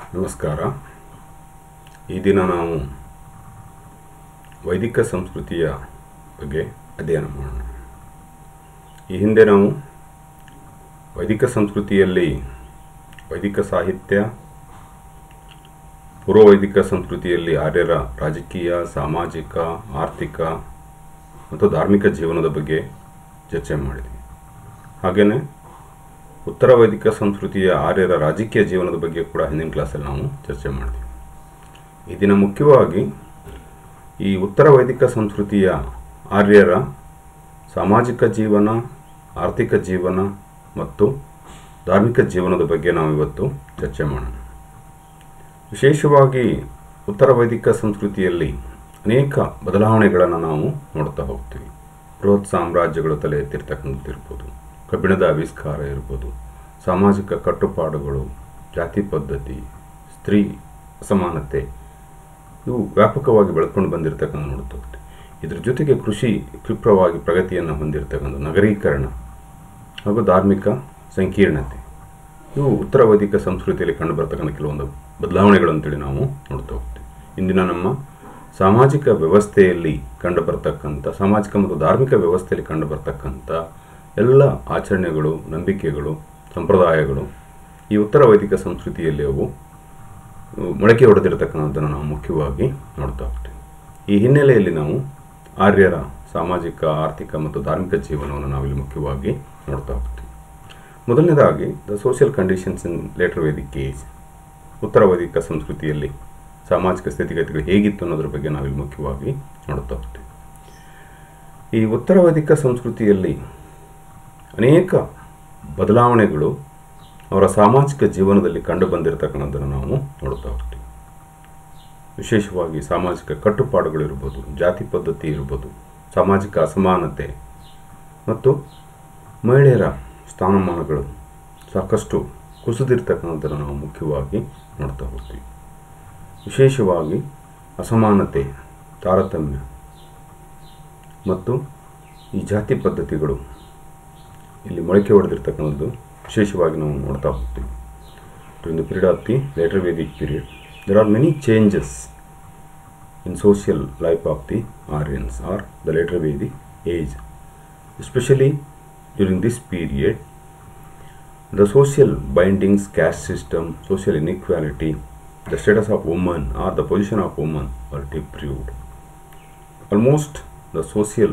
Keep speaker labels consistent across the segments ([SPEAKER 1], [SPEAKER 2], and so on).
[SPEAKER 1] ನಮಸ್ಕಾರ ಈ ದಿನ ನಾವು ವೈದಿಕ ಸಂಸ್ಕೃತಿಯ ಬಗ್ಗೆ ಅಧ್ಯಯನ ಮಾಡೋಣ ಈ ಹಿಂದೆ ನಾವು ವೈದಿಕ ಸಂಸ್ಕೃತಿಯಲ್ಲಿ ವೈದಿಕ ಸಾಹಿತ್ಯ ಪೂರ್ವವೈದಿಕ ಸಂಸ್ಕೃತಿಯಲ್ಲಿ ಆರ್ಯರ ರಾಜಕೀಯ ಸಾಮಾಜಿಕ ಆರ್ಥಿಕ ಮತ್ತು ಧಾರ್ಮಿಕ ಜೀವನದ ಬಗ್ಗೆ ಚರ್ಚೆ ಮಾಡಿದ್ವಿ ಹಾಗೆಯೇ ಉತ್ತರ ವೈದಿಕ ಸಂಸ್ಕೃತಿಯ ಆರ್ಯರ ರಾಜಕೀಯ ಜೀವನದ ಬಗ್ಗೆ ಕೂಡ ಹಿಂದಿನ ಕ್ಲಾಸಲ್ಲಿ ನಾವು ಚರ್ಚೆ ಮಾಡಿದ್ವಿ ಈ ದಿನ ಮುಖ್ಯವಾಗಿ ಈ ಉತ್ತರ ವೈದಿಕ ಸಂಸ್ಕೃತಿಯ ಆರ್ಯರ ಸಾಮಾಜಿಕ ಜೀವನ ಆರ್ಥಿಕ ಜೀವನ ಮತ್ತು ಧಾರ್ಮಿಕ ಜೀವನದ ಬಗ್ಗೆ ನಾವು ಇವತ್ತು ಚರ್ಚೆ ಮಾಡೋಣ ವಿಶೇಷವಾಗಿ ಉತ್ತರ ವೈದಿಕ ಸಂಸ್ಕೃತಿಯಲ್ಲಿ ಅನೇಕ ಬದಲಾವಣೆಗಳನ್ನು ನಾವು ನೋಡ್ತಾ ಹೋಗ್ತೀವಿ ಬೃಹತ್ ಸಾಮ್ರಾಜ್ಯಗಳು ತಲೆ ಎತ್ತಿರ್ತಕ್ಕಂಥದ್ದಿರ್ಬೋದು ಕಬ್ಬಿಣದ ಆವಿಷ್ಕಾರ ಇರ್ಬೋದು ಸಾಮಾಜಿಕ ಕಟ್ಟುಪಾಡುಗಳು ಜಾತಿ ಪದ್ಧತಿ ಸ್ತ್ರೀ ಅಸಮಾನತೆ ಇವು ವ್ಯಾಪಕವಾಗಿ ಬೆಳ್ಕೊಂಡು ಬಂದಿರತಕ್ಕಂಥ ನೋಡ್ತಾ ಹೋಗ್ತೀವಿ ಇದ್ರ ಜೊತೆಗೆ ಕೃಷಿ ಕ್ಷಿಪ್ರವಾಗಿ ಪ್ರಗತಿಯನ್ನು ಹೊಂದಿರತಕ್ಕಂಥ ನಗರೀಕರಣ ಹಾಗೂ ಧಾರ್ಮಿಕ ಸಂಕೀರ್ಣತೆ ಇವು ಉತ್ತರ ವೈದಿಕ ಸಂಸ್ಕೃತಿಯಲ್ಲಿ ಕಂಡುಬರ್ತಕ್ಕಂಥ ಕೆಲವೊಂದು ಬದಲಾವಣೆಗಳು ಅಂತೇಳಿ ನಾವು ನೋಡ್ತಾ ಹೋಗ್ತೀವಿ ಇಂದಿನ ನಮ್ಮ ಸಾಮಾಜಿಕ ವ್ಯವಸ್ಥೆಯಲ್ಲಿ ಕಂಡುಬರ್ತಕ್ಕಂಥ ಸಾಮಾಜಿಕ ಮತ್ತು ಧಾರ್ಮಿಕ ವ್ಯವಸ್ಥೆಯಲ್ಲಿ ಕಂಡುಬರ್ತಕ್ಕಂಥ ಎಲ್ಲ ಆಚರಣೆಗಳು ನಂಬಿಕೆಗಳು ಸಂಪ್ರದಾಯಗಳು ಈ ಉತ್ತರ ವೈದಿಕ ಸಂಸ್ಕೃತಿಯಲ್ಲಿ ಅವು ಮೊಳಕೆ ಹೊಡೆದಿರತಕ್ಕಂಥದ್ದನ್ನು ನಾವು ಮುಖ್ಯವಾಗಿ ನೋಡ್ತಾ ಹೋಗ್ತೀವಿ ಈ ಹಿನ್ನೆಲೆಯಲ್ಲಿ ನಾವು ಆರ್ಯರ ಸಾಮಾಜಿಕ ಆರ್ಥಿಕ ಮತ್ತು ಧಾರ್ಮಿಕ ಜೀವನವನ್ನು ನಾವಿಲ್ಲಿ ಮುಖ್ಯವಾಗಿ ನೋಡ್ತಾ ಹೋಗ್ತೀವಿ ಮೊದಲನೇದಾಗಿ the social conditions in later Vedic age ಉತ್ತರ ವೈದಿಕ ಸಂಸ್ಕೃತಿಯಲ್ಲಿ ಸಾಮಾಜಿಕ ಸ್ಥಿತಿಗತಿಗಳು ಹೇಗಿತ್ತು ಅನ್ನೋದ್ರ ಬಗ್ಗೆ ನಾವಿಲ್ಲಿ ಮುಖ್ಯವಾಗಿ ನೋಡ್ತಾ ಹೋಗ್ತೀವಿ ಈ ಉತ್ತರ ವೈದಿಕ ಸಂಸ್ಕೃತಿಯಲ್ಲಿ ಅನೇಕ ಬದಲಾವಣೆಗಳು ಅವರ ಸಾಮಾಜಿಕ ಜೀವನದಲ್ಲಿ ಕಂಡು ಬಂದಿರತಕ್ಕಂಥದ್ದನ್ನು ನಾವು ನೋಡ್ತಾ ಹೋಗ್ತೀವಿ ವಿಶೇಷವಾಗಿ ಸಾಮಾಜಿಕ ಕಟ್ಟುಪಾಡುಗಳಿರ್ಬೋದು ಜಾತಿ ಪದ್ಧತಿ ಇರ್ಬೋದು ಸಾಮಾಜಿಕ ಅಸಮಾನತೆ ಮತ್ತು ಮಹಿಳೆಯರ ಸ್ಥಾನಮಾನಗಳು ಸಾಕಷ್ಟು ಕುಸಿದಿರ್ತಕ್ಕಂಥದ್ದನ್ನು ನಾವು ಮುಖ್ಯವಾಗಿ ನೋಡ್ತಾ ಹೋಗ್ತೀವಿ ವಿಶೇಷವಾಗಿ ಅಸಮಾನತೆ ತಾರತಮ್ಯ ಮತ್ತು ಈ ಜಾತಿ ಪದ್ಧತಿಗಳು ಇಲ್ಲಿ ಮೊಳಕೆ ಹೊಡೆದಿರ್ತಕ್ಕಂಥದ್ದು ವಿಶೇಷವಾಗಿ ನಾವು ನೋಡ್ತಾ ಹೋಗ್ತೀವಿ during the period of the later Vedic period there are many changes in social life of the Aryans are the later Vedic age especially during this period the social bindings, caste system, social inequality, the status of woman or the position of woman were deprived. Almost the social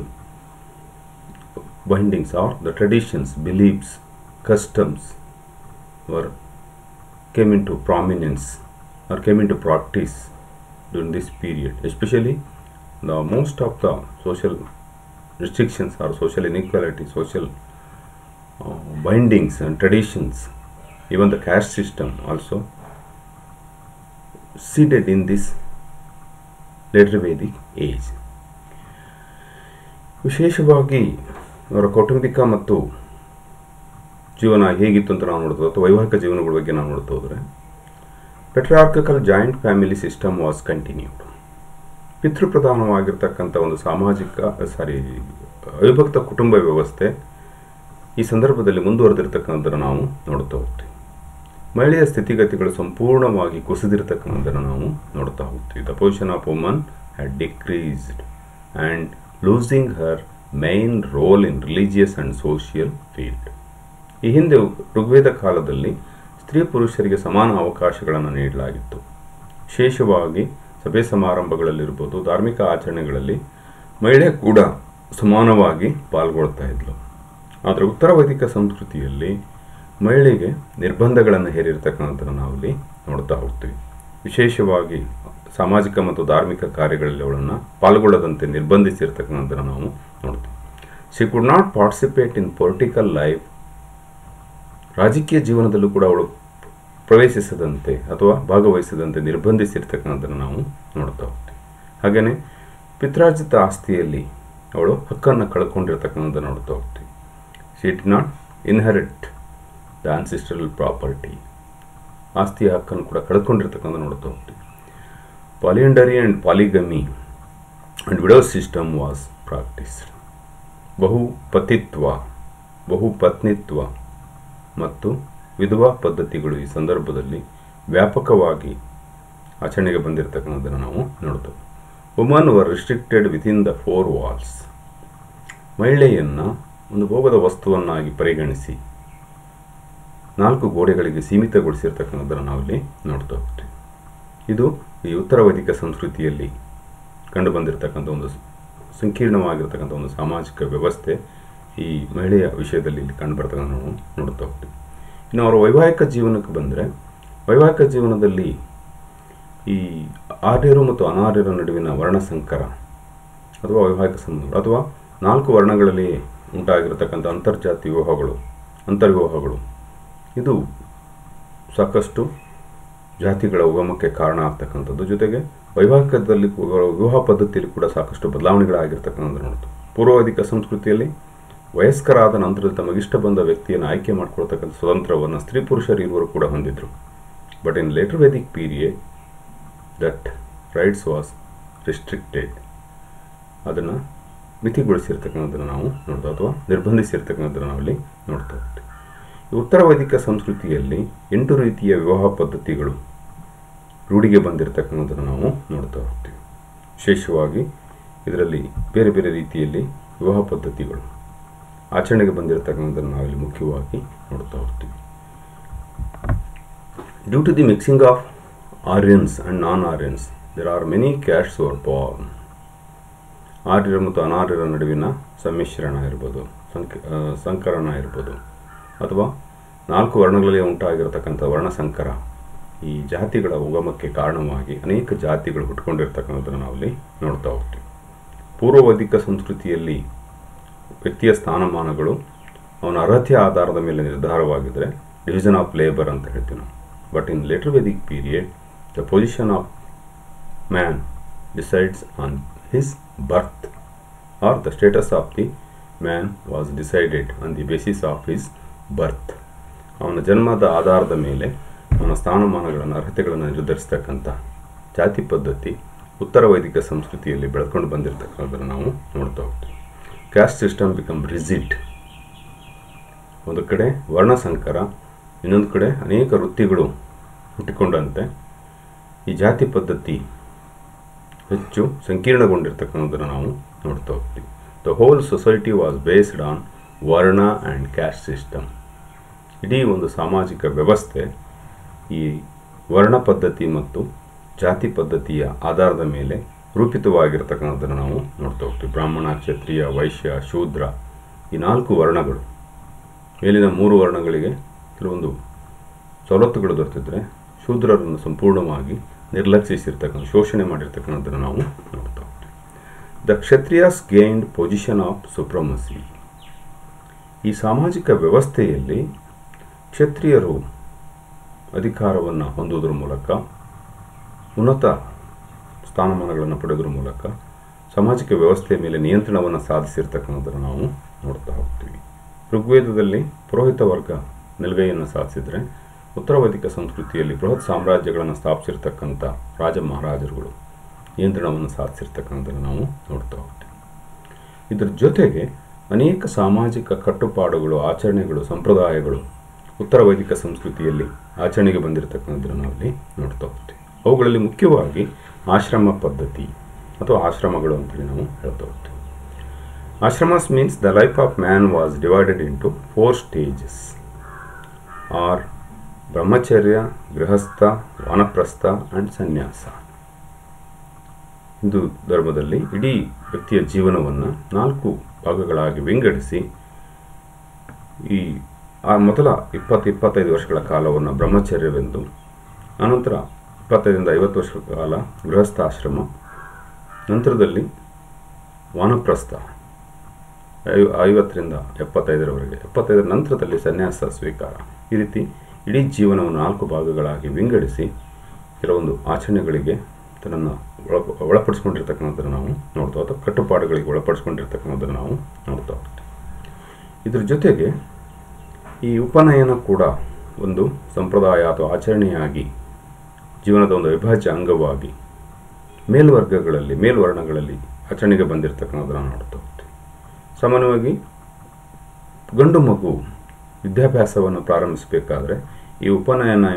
[SPEAKER 1] bindings or the traditions, beliefs, customs were came into prominence or came into practice during this period. Especially the most of the social restrictions or social inequality, social uh, bindings and traditions, even the caste system also seeded in this later Vedic age. ವಿಶೇಷವಾಗಿ ಅವರ ಕೌಟುಂಬಿಕ ಮತ್ತು ಜೀವನ ಹೇಗಿತ್ತು ಅಂತ ನಾವು ನೋಡ್ತೇವೆ ಅಥವಾ ವೈವಾಹಿಕ ಜೀವನಗಳ ಬಗ್ಗೆ ನಾವು ನೋಡ್ತಾ ಹೋದರೆ patriarchal joint family system was continued ಪಿತೃಪ್ರಧಾನವಾಗಿರ್ತಕ್ಕಂಥ ಒಂದು ಸಾಮಾಜಿಕ ಸಾರಿ ಅವಿಭಕ್ತ ಕುಟುಂಬ ವ್ಯವಸ್ಥೆ ಈ ಸಂದರ್ಭದಲ್ಲಿ ಮುಂದುವರೆದಿರ್ತಕ್ಕಂಥದ್ದನ್ನು ನಾವು ನೋಡ್ತಾ ಹೋಗ್ತೀವಿ ಮಹಿಳೆಯ ಸ್ಥಿತಿಗತಿಗಳು ಸಂಪೂರ್ಣವಾಗಿ ಕುಸಿದಿರ್ತಕ್ಕಂಥದ್ದನ್ನು ನಾವು ನೋಡ್ತಾ ಹೋಗ್ತೀವಿ the position of woman had decreased and losing her main role in religious and social field ಈ ಹಿಂದೆ ಋಗ್ವೇದ ಕಾಲದಲ್ಲಿ ಸ್ತ್ರೀ ಪುರುಷರಿಗೆ ಸಮಾನ ಅವಕಾಶಗಳನ್ನು ನೀಡಲಾಗಿತ್ತು ವಿಶೇಷವಾಗಿ ಸಭೆ ಸಮಾರಂಭಗಳಲ್ಲಿರ್ಬೋದು ಧಾರ್ಮಿಕ ಆಚರಣೆಗಳಲ್ಲಿ ಮಹಿಳೆ ಕೂಡ ಸಮಾನವಾಗಿ ಪಾಲ್ಗೊಳ್ತಾ ಇದ್ಲು ಆದರೆ ಉತ್ತರ ವೈದಿಕ ಸಂಸ್ಕೃತಿಯಲ್ಲಿ ಮಹಿಳೆಗೆ ನಿರ್ಬಂಧಗಳನ್ನು ಹೇರಿರ್ತಕ್ಕಂಥದ್ದನ್ನು ನಾವಿಲ್ಲಿ ನೋಡ್ತಾ ಹೋಗ್ತೀವಿ ವಿಶೇಷವಾಗಿ ಸಾಮಾಜಿಕ ಮತ್ತು ಧಾರ್ಮಿಕ ಕಾರ್ಯಗಳಲ್ಲಿ ಅವಳನ್ನು ಪಾಲ್ಗೊಳ್ಳದಂತೆ ನಿರ್ಬಂಧಿಸಿರ್ತಕ್ಕಂಥದ್ದನ್ನು ನಾವು ನೋಡ್ತೀವಿ she could not participate in political life ರಾಜಕೀಯ ಜೀವನದಲ್ಲೂ ಕೂಡ ಅವಳು ಪ್ರವೇಶಿಸದಂತೆ ಅಥವಾ ಭಾಗವಹಿಸದಂತೆ ನಿರ್ಬಂಧಿಸಿರ್ತಕ್ಕಂಥದ್ದನ್ನು ನಾವು ನೋಡ್ತಾ ಹೋಗ್ತೀವಿ ಹಾಗೆಯೇ ಪಿತ್ರಾರ್ಜಿತ ಆಸ್ತಿಯಲ್ಲಿ ಅವಳು ಹಕ್ಕನ್ನು ಕಳ್ಕೊಂಡಿರ್ತಕ್ಕಂಥದ್ದನ್ನು ನೋಡ್ತಾ ಹೋಗ್ತೀವಿ she did not inherit the ancestral property ಆಸ್ತಿಯ ಹಕ್ಕನ್ನು ಕೂಡ ಕಳ್ಕೊಂಡಿರ್ತಕ್ಕಂಥ ನೋಡ್ತಾ ಹೋಗ್ತೀವಿ polyandry and polygamy and widow system was practised ಬಹುಪತಿತ್ವ ಬಹುಪತ್ನಿತ್ವ ಮತ್ತು ವಿಧವಾ ಪದ್ಧತಿಗಳು ಈ ಸಂದರ್ಭದಲ್ಲಿ ವ್ಯಾಪಕವಾಗಿ ಆಚರಣೆಗೆ ಬಂದಿರತಕ್ಕಂಥದ್ದನ್ನು ನಾವು ನೋಡ್ತೇವೆ woman were restricted within the four walls ಮಹಿಳೆಯನ್ನು ಒಂದು ಭೋಗದ ವಸ್ತುವನ್ನಾಗಿ ಪರಿಗಣಿಸಿ ನಾಲ್ಕು ಗೋಡೆಗಳಿಗೆ ಸೀಮಿತಗೊಳಿಸಿರ್ತಕ್ಕಂಥದ್ದನ್ನು ನಾವಿಲ್ಲಿ ನೋಡ್ತಾ ಹೋಗ್ತೀವಿ ಇದು ಈ ಉತ್ತರ ವೈದಿಕ ಸಂಸ್ಕೃತಿಯಲ್ಲಿ ಕಂಡುಬಂದಿರತಕ್ಕಂಥ ಒಂದು ಸಂಕೀರ್ಣವಾಗಿರ್ತಕ್ಕಂಥ ಒಂದು ಸಾಮಾಜಿಕ ವ್ಯವಸ್ಥೆ ಈ ಮಹಿಳೆಯ ವಿಷಯದಲ್ಲಿ ಇಲ್ಲಿ ಕಂಡುಬರ್ತಕ್ಕಂಥ ನಾವು ನೋಡ್ತಾ ಹೋಗ್ತೀವಿ ಇನ್ನು ಅವರ ವೈವಾಹಿಕ ಜೀವನಕ್ಕೆ ಬಂದರೆ ವೈವಾಹಿಕ ಜೀವನದಲ್ಲಿ ಈ ಆರ್ಯರು ಮತ್ತು ಅನಾರ್ಯರ ನಡುವಿನ ವರ್ಣಸಂಕರ ಅಥವಾ ವೈವಾಹಿಕ ಸಂಬಂಧಗಳು ಅಥವಾ ನಾಲ್ಕು ವರ್ಣಗಳಲ್ಲಿ ಉಂಟಾಗಿರತಕ್ಕಂಥ ಅಂತರ್ಜಾತಿ ವಿವಾಹಗಳು ಅಂತರ್ವಿವಾಹಗಳು ಇದು ಸಾಕಷ್ಟು ಜಾತಿಗಳ ಉಗಮಕ್ಕೆ ಕಾರಣ ಆಗ್ತಕ್ಕಂಥದ್ದು ಜೊತೆಗೆ ವೈವಾಹಿಕದಲ್ಲಿ ವಿವಾಹ ಪದ್ಧತಿಯಲ್ಲಿ ಕೂಡ ಸಾಕಷ್ಟು ಬದಲಾವಣೆಗಳಾಗಿರ್ತಕ್ಕಂಥದ್ದು ನೋಡ್ತು ಪೂರ್ವವೈದಿಕ ಸಂಸ್ಕೃತಿಯಲ್ಲಿ ವಯಸ್ಕರಾದ ನಂತರದಲ್ಲಿ ತಮಗಿಷ್ಟ ಬಂದ ವ್ಯಕ್ತಿಯನ್ನು ಆಯ್ಕೆ ಮಾಡ್ಕೊಳ್ತಕ್ಕಂಥ ಸ್ವತಂತ್ರವನ್ನು ಸ್ತ್ರೀ ಪುರುಷರು ಇರುವರು ಕೂಡ ಹೊಂದಿದ್ರು but in later Vedic period that rights was restricted ಅದನ್ನು ಮಿತಿಗೊಳಿಸಿರ್ತಕ್ಕಂಥದ್ದನ್ನು ನಾವು ನೋಡ್ತಾ ಅಥವಾ ನಿರ್ಬಂಧಿಸಿರ್ತಕ್ಕಂಥದ್ದನ್ನು ನಾವಲ್ಲಿ ನೋಡ್ತಾ ಹೋಗ್ತೀವಿ ಈ ಉತ್ತರ ವೈದಿಕ ಸಂಸ್ಕೃತಿಯಲ್ಲಿ ಎಂಟು ರೀತಿಯ ವಿವಾಹ ಪದ್ಧತಿಗಳು ರೂಢಿಗೆ ಬಂದಿರತಕ್ಕಂಥದ್ದನ್ನು ನಾವು ನೋಡ್ತಾ ಹೋಗ್ತೀವಿ ವಿಶೇಷವಾಗಿ ಇದರಲ್ಲಿ ಬೇರೆ ಬೇರೆ ರೀತಿಯಲ್ಲಿ ವಿವಾಹ ಪದ್ಧತಿಗಳು ಆಚರಣೆಗೆ ಬಂದಿರತಕ್ಕಂಥದ್ದನ್ನು ನಾವಿಲ್ಲಿ ಮುಖ್ಯವಾಗಿ ನೋಡ್ತಾ ಹೋಗ್ತೀವಿ due to the mixing of Aryans and non Aryans there are many castes are born ಆರ್ಯರ ಮತ್ತು ಅನಾರ್ಯರ ನಡುವಿನ ಸಮ್ಮಿಶ್ರಣ ಇರ್ಬೋದು ಸಂಕ ಸಂಕರಣ ಇರ್ಬೋದು ಅಥವಾ ನಾಲ್ಕು ವರ್ಣಗಳಲ್ಲಿ ಉಂಟಾಗಿರತಕ್ಕಂಥ ವರ್ಣಸಂಕರ ಈ ಜಾತಿಗಳ ಉಗಮಕ್ಕೆ ಕಾರಣವಾಗಿ ಅನೇಕ ಜಾತಿಗಳು ಹುಟ್ಕೊಂಡಿರ್ತಕ್ಕಂಥದ್ದನ್ನು ನಾವಲ್ಲಿ ನೋಡ್ತಾ ಹೋಗ್ತೀವಿ ಪೂರ್ವವೈದಿಕ ಸಂಸ್ಕೃತಿಯಲ್ಲಿ ವ್ಯಕ್ತಿಯ ಸ್ಥಾನಮಾನಗಳು ಅವನ ಅರ್ಹತೆಯ ಆಧಾರದ ಮೇಲೆ ನಿರ್ಧಾರವಾಗಿದ್ದರೆ ಡಿವಿಷನ್ ಆಫ್ ಲೇಬರ್ ಅಂತ ಹೇಳ್ತೀವಿ ನಾವು but in later Vedic period the position of man decides on his birth or the status of the man was decided on the basis of his birth ಅವನ ಜನ್ಮದ ಆಧಾರದ ಮೇಲೆ ಅವನ ಸ್ಥಾನಮಾನಗಳನ್ನು ಅರ್ಹತೆಗಳನ್ನು ನಿರ್ಧರಿಸ್ತಕ್ಕಂಥ ಜಾತಿ ಪದ್ಧತಿ ಉತ್ತರ ವೈದಿಕ ಸಂಸ್ಕೃತಿಯಲ್ಲಿ ಬೆಳ್ಕೊಂಡು ಬಂದಿರತಕ್ಕಂಥದ್ದನ್ನು ನಾವು ನೋಡ್ತಾ ಹೋಗ್ತೀವಿ ಕ್ಯಾಸ್ಟ್ ಸಿಸ್ಟಮ್ ಬಿಕಮ್ ರಿಜಿಡ್ ಒಂದು ಕಡೆ ವರ್ಣಸಂಕರ ಇನ್ನೊಂದು ಕಡೆ ಅನೇಕ ವೃತ್ತಿಗಳು ಹುಟ್ಟಿಕೊಂಡಂತೆ ಈ ಜಾತಿ ಪದ್ಧತಿ ಹೆಚ್ಚು ಸಂಕೀರ್ಣಗೊಂಡಿರ್ತಕ್ಕಂಥದ್ದನ್ನು ನಾವು ನೋಡ್ತಾ ಹೋಗ್ತೀವಿ the whole society was based on varna and caste system ಇಡೀ ಒಂದು ಸಾಮಾಜಿಕ ವ್ಯವಸ್ಥೆ ಈ ವರ್ಣ ಪದ್ಧತಿ ಮತ್ತು ಜಾತಿ ಪದ್ಧತಿಯ ಆಧಾರದ ಮೇಲೆ ರೂಪಿತವಾಗಿರ್ತಕ್ಕಂಥದ್ದನ್ನು ನಾವು ನೋಡ್ತಾ ಹೋಗ್ತೀವಿ ಬ್ರಾಹ್ಮಣ ಕ್ಷತ್ರಿಯ ವೈಶ್ಯ ಶೂದ್ರ ಈ ನಾಲ್ಕು ವರ್ಣಗಳು ಮೇಲಿನ ಮೂರು ವರ್ಣಗಳಿಗೆ ಕೆಲವೊಂದು ಸವಲತ್ತುಗಳು ದೊರೆತಿದ್ರೆ ಶೂದ್ರರನ್ನು ಸಂಪೂರ್ಣವಾಗಿ ನಿರ್ಲಕ್ಷಿಸಿರ್ತಕ್ಕಂಥ ಶೋಷಣೆ ಮಾಡಿರ್ತಕ್ಕಂಥದ್ದನ್ನು ನಾವು ನೋಡ್ತಾ ಹೋಗ್ತೀವಿ the Kshatriyas gained position of supremacy ಈ ಸಾಮಾಜಿಕ ವ್ಯವಸ್ಥೆಯಲ್ಲಿ ಕ್ಷತ್ರಿಯರು ಅಧಿಕಾರವನ್ನು ಹೊಂದುವುದರ ಮೂಲಕ ಉನ್ನತ ಸ್ಥಾನಮಾನಗಳನ್ನು ಪಡೆಯೋದ್ರ ಮೂಲಕ ಸಾಮಾಜಿಕ ವ್ಯವಸ್ಥೆಯ ಮೇಲೆ ನಿಯಂತ್ರಣವನ್ನು ಸಾಧಿಸಿರ್ತಕ್ಕಂಥದ್ದನ್ನು ನಾವು ನೋಡ್ತಾ ಹೋಗ್ತೀವಿ ಋಗ್ವೇದದಲ್ಲಿ ಪುರೋಹಿತ ವರ್ಗ ನೆಲಗೈಯನ್ನು ಸಾಧಿಸಿದರೆ ಉತ್ತರ ವೈದಿಕ ಸಂಸ್ಕೃತಿಯಲ್ಲಿ ಬೃಹತ್ ಸಾಮ್ರಾಜ್ಯಗಳನ್ನು ಸ್ಥಾಪಿಸಿರ್ತಕ್ಕಂಥ ರಾಜ ಮಹಾರಾಜರುಗಳು ನಿಯಂತ್ರಣವನ್ನು ಸಾಧಿಸಿರ್ತಕ್ಕಂಥದ್ದನ್ನು ನಾವು ನೋಡ್ತಾ ಹೋಗ್ತೀವಿ ಇದರ ಜೊತೆಗೆ ಅನೇಕ ಸಾಮಾಜಿಕ ಕಟ್ಟುಪಾಡುಗಳು ಆಚರಣೆಗಳು ಸಂಪ್ರದಾಯಗಳು ಉತ್ತರ ವೈದಿಕ ಸಂಸ್ಕೃತಿಯಲ್ಲಿ ಆಚರಣೆಗೆ ಬಂದಿರತಕ್ಕಂಥದ್ದನ್ನು ನಾವಲ್ಲಿ ನೋಡ್ತಾ ಹೋಗ್ತೀವಿ ಅವುಗಳಲ್ಲಿ ಮುಖ್ಯವಾಗಿ ಆಶ್ರಮ ಪದ್ಧತಿ ಅಥವಾ ಆಶ್ರಮಗಳು ಅಂತೇಳಿ ನಾವು ಹೇಳ್ತಾ ಹೋಗ್ತೀವಿ ashramas means the life of man was divided into four stages are brahmacharya grihastha ವಾನಪ್ರಸ್ಥ and ಸನ್ಯಾಸ ಹಿಂದೂ ಧರ್ಮದಲ್ಲಿ ಇಡೀ ವ್ಯಕ್ತಿಯ ಜೀವನವನ್ನು ನಾಲ್ಕು ಭಾಗಗಳಾಗಿ ವಿಂಗಡಿಸಿ ಈ ಆ ಮೊದಲ ಇಪ್ಪತ್ತು ಇಪ್ಪತ್ತೈದು ವರ್ಷಗಳ ಕಾಲವನ್ನು ಬ್ರಹ್ಮಚರ್ಯವೆಂದು ಅನಂತರ ಇಪ್ಪತ್ತೈದರಿಂದ ಐವತ್ತು ವರ್ಷಗಳ ಕಾಲ ಗೃಹಸ್ಥಾಶ್ರಮ ನಂತರದಲ್ಲಿ ವಾನಪ್ರಸ್ಥ ಐ ಐವತ್ತರಿಂದ ಎಪ್ಪತ್ತೈದರವರೆಗೆ ಎಪ್ಪತ್ತೈದರ ನಂತರದಲ್ಲಿ ಸನ್ಯಾಸ ಸ್ವೀಕಾರ ಈ ರೀತಿ ಇಡೀ ಜೀವನವನ್ನು ನಾಲ್ಕು ಭಾಗಗಳಾಗಿ ವಿಂಗಡಿಸಿ ಕೆಲವೊಂದು ಆಚರಣೆಗಳಿಗೆ ತನ್ನನ್ನು ಒಳ ಒಳಪಡಿಸ್ಕೊಂಡಿರ್ತಕ್ಕಂಥದ್ದನ್ನು ನಾವು ನೋಡ್ತಾ ಅಥವಾ ಕಟ್ಟುಪಾಡುಗಳಿಗೆ ಒಳಪಡಿಸ್ಕೊಂಡಿರ್ತಕ್ಕಂಥದ್ದನ್ನು ನಾವು ನೋಡ್ತಾ ಹೋಗ್ತೀವಿ ಇದ್ರ ಜೊತೆಗೆ ಈ ಉಪನಯನ ಕೂಡ ಒಂದು ಸಂಪ್ರದಾಯ ಅಥವಾ ಆಚರಣೆಯಾಗಿ ಜೀವನದ ಒಂದು ಅವಿಭಾಜ್ಯ ಅಂಗವಾಗಿ ಮೇಲ್ವರ್ಗಗಳಲ್ಲಿ ಮೇಲ್ವರ್ಣಗಳಲ್ಲಿ ಆಚರಣೆಗೆ ಬಂದಿರತಕ್ಕಂಥದ್ದನ್ನು ನೋಡ್ತಾ ಹೋಗ್ತೀವಿ ಸಾಮಾನ್ಯವಾಗಿ ಗಂಡು ಮಗು ವಿದ್ಯಾಭ್ಯಾಸವನ್ನು ಪ್ರಾರಂಭಿಸಬೇಕಾದ್ರೆ ಈ ಉಪನಯನ ಎಂಬ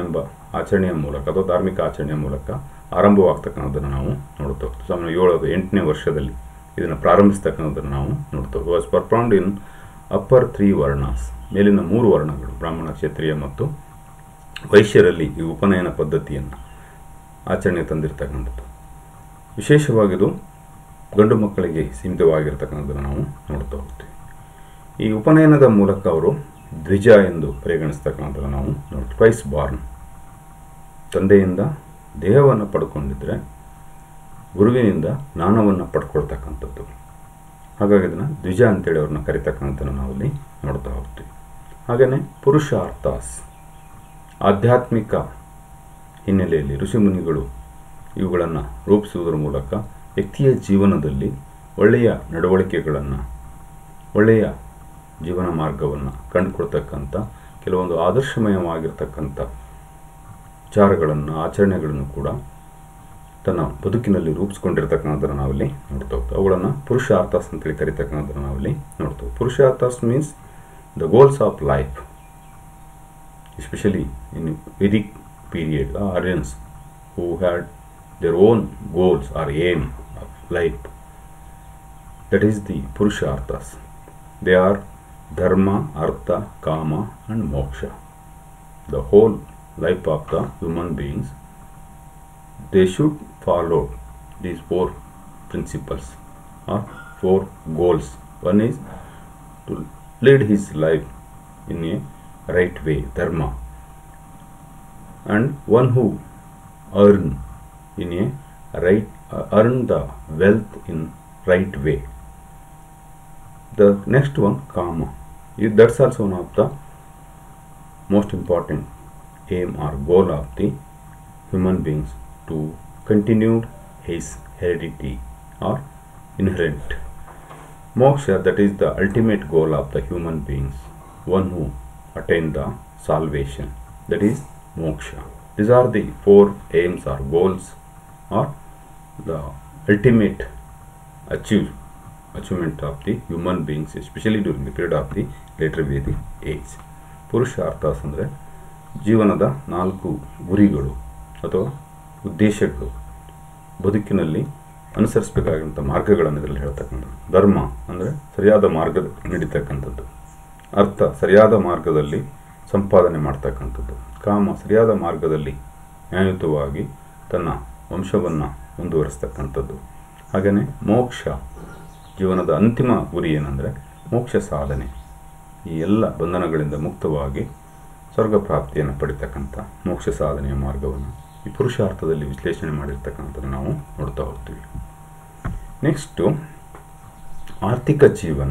[SPEAKER 1] ಆಚರಣೆಯ ಮೂಲಕ ಅಥವಾ ಧಾರ್ಮಿಕ ಆಚರಣೆಯ ಮೂಲಕ ಆರಂಭವಾಗ್ತಕ್ಕಂಥದ್ದನ್ನು ನಾವು ನೋಡ್ತಾ ಹೋಗ್ತೀವಿ ಸಾಮಾನ್ಯ ಏಳು ಎಂಟನೇ ವರ್ಷದಲ್ಲಿ ಇದನ್ನು ಪ್ರಾರಂಭಿಸ್ತಕ್ಕಂಥದ್ದನ್ನು ನಾವು ನೋಡ್ತಾ was performed in upper three varnas ಮೇಲಿನ ಮೂರು ವರ್ಣಗಳು ಬ್ರಾಹ್ಮಣ ಕ್ಷತ್ರಿಯ ಮತ್ತು ವೈಶ್ಯರಲ್ಲಿ ಈ ಉಪನಯನ ಪದ್ಧತಿಯನ್ನು ಆಚರಣೆ ತಂದಿರತಕ್ಕಂಥದ್ದು ವಿಶೇಷವಾಗಿದು ಗಂಡು ಮಕ್ಕಳಿಗೆ ಸೀಮಿತವಾಗಿರ್ತಕ್ಕಂಥದ್ದನ್ನು ನಾವು ನೋಡ್ತಾ ಹೋಗ್ತೀವಿ ಈ ಉಪನಯನದ ಮೂಲಕ ಅವರು ದ್ವಿಜ ಎಂದು ಪರಿಗಣಿಸ್ತಕ್ಕಂಥದ್ದನ್ನು ನಾವು ನೋಡ್ತೀವಿ ಟ್ವೈಸ್ ಬಾರ್ನ್ ತಂದೆಯಿಂದ ದೇಹವನ್ನು ಪಡ್ಕೊಂಡಿದ್ರೆ ಗುರುವಿನಿಂದ ಜ್ಞಾನವನ್ನು ಪಡ್ಕೊಳ್ತಕ್ಕಂಥದ್ದು ಹಾಗಾಗಿ ಇದನ್ನು ದ್ವಿಜ ಅಂತೇಳಿ ಅವ್ರನ್ನ ಕರಿತಕ್ಕಂಥದ್ದನ್ನು ನಾವಲ್ಲಿ ನೋಡ್ತಾ ಹೋಗ್ತೀವಿ ಹಾಗೆಯೇ ಪುರುಷಾರ್ಥಾಸ್ ಆಧ್ಯಾತ್ಮಿಕ ಹಿನ್ನೆಲೆಯಲ್ಲಿ ಋಷಿಮುನಿಗಳು ಇವುಗಳನ್ನು ರೂಪಿಸುವುದರ ಮೂಲಕ ವ್ಯಕ್ತಿಯ ಜೀವನದಲ್ಲಿ ಒಳ್ಳೆಯ ನಡವಳಿಕೆಗಳನ್ನು ಒಳ್ಳೆಯ ಜೀವನ ಮಾರ್ಗವನ್ನು ಕಂಡುಕೊಡ್ತಕ್ಕಂಥ ಕೆಲವೊಂದು ಆದರ್ಶಮಯವಾಗಿರ್ತಕ್ಕಂಥ ವಿಚಾರಗಳನ್ನು ಆಚರಣೆಗಳನ್ನು ಕೂಡ ತನ್ನ ಬದುಕಿನಲ್ಲಿ ರೂಪಿಸ್ಕೊಂಡಿರ್ತಕ್ಕಂಥದ್ದನ್ನು ನಾವಲ್ಲಿ ನೋಡ್ತಾ ಹೋಗ್ತೀವಿ ಅವುಗಳನ್ನು ಪುರುಷಾರ್ಥಾಸ್ ಅಂತೇಳಿ ಕರಿತಕ್ಕಂಥದ್ದನ್ನು ನಾವಲ್ಲಿ ನೋಡ್ತೇವೆ purusharthas means the goals of life especially in Vedic period Aryans who had their own goals or aim of life. That is the Purusharthas. They are Dharma, Artha, Kama, and Moksha. The whole life of the human beings, they should follow these four principles or four goals. One is to lead his life in a right way, Dharma, and one who earn in a right uh, earn the wealth in right way the next one karma If that's also one of the most important aim or goal of the human beings to continue his heredity or inherent moksha that is the ultimate goal of the human beings one who attain the salvation that is moksha these are the four aims or goals or the ultimate achieve achievement of the human beings especially during the period of the later Vedic age purusharthas ಅಂದರೆ ಜೀವನದ ನಾಲ್ಕು ಗುರಿಗಳು ಅಥವಾ ಉದ್ದೇಶಗಳು ಬದುಕಿನಲ್ಲಿ ಅನುಸರಿಸಬೇಕಾದಂಥ ಮಾರ್ಗಗಳನ್ನು ಇದರಲ್ಲಿ ಹೇಳ್ತಕ್ಕಂಥದ್ದು ಧರ್ಮ ಅಂದರೆ ಸರಿಯಾದ ಮಾರ್ಗ ನಡೀತಕ್ಕಂಥದ್ದು ಅರ್ಥ ಸರಿಯಾದ ಮಾರ್ಗದಲ್ಲಿ ಸಂಪಾದನೆ ಮಾಡ್ತಕ್ಕಂಥದ್ದು ಕಾಮ ಸರಿಯಾದ ಮಾರ್ಗದಲ್ಲಿ ನ್ಯಾಯಯುತವಾಗಿ ತನ್ನ ವಂಶವನ್ನು ಮುಂದುವರಿಸ್ತಕ್ಕಂಥದ್ದು ಹಾಗೆಯೇ ಮೋಕ್ಷ ಜೀವನದ ಅಂತಿಮ ಗುರಿ ಏನಂದರೆ ಮೋಕ್ಷ ಸಾಧನೆ ಈ ಎಲ್ಲ ಬಂಧನಗಳಿಂದ ಮುಕ್ತವಾಗಿ ಸ್ವರ್ಗ ಪ್ರಾಪ್ತಿಯನ್ನು ಪಡಿತಕ್ಕಂಥ ಮೋಕ್ಷ ಸಾಧನೆಯ ಮಾರ್ಗವನ್ನು ಈ ಪುರುಷಾರ್ಥದಲ್ಲಿ ವಿಶ್ಲೇಷಣೆ ಮಾಡಿರ್ತಕ್ಕಂಥದ್ದು ನಾವು ನೋಡ್ತಾ ಹೋಗ್ತೀವಿ ನೆಕ್ಸ್ಟು ಆರ್ಥಿಕ ಜೀವನ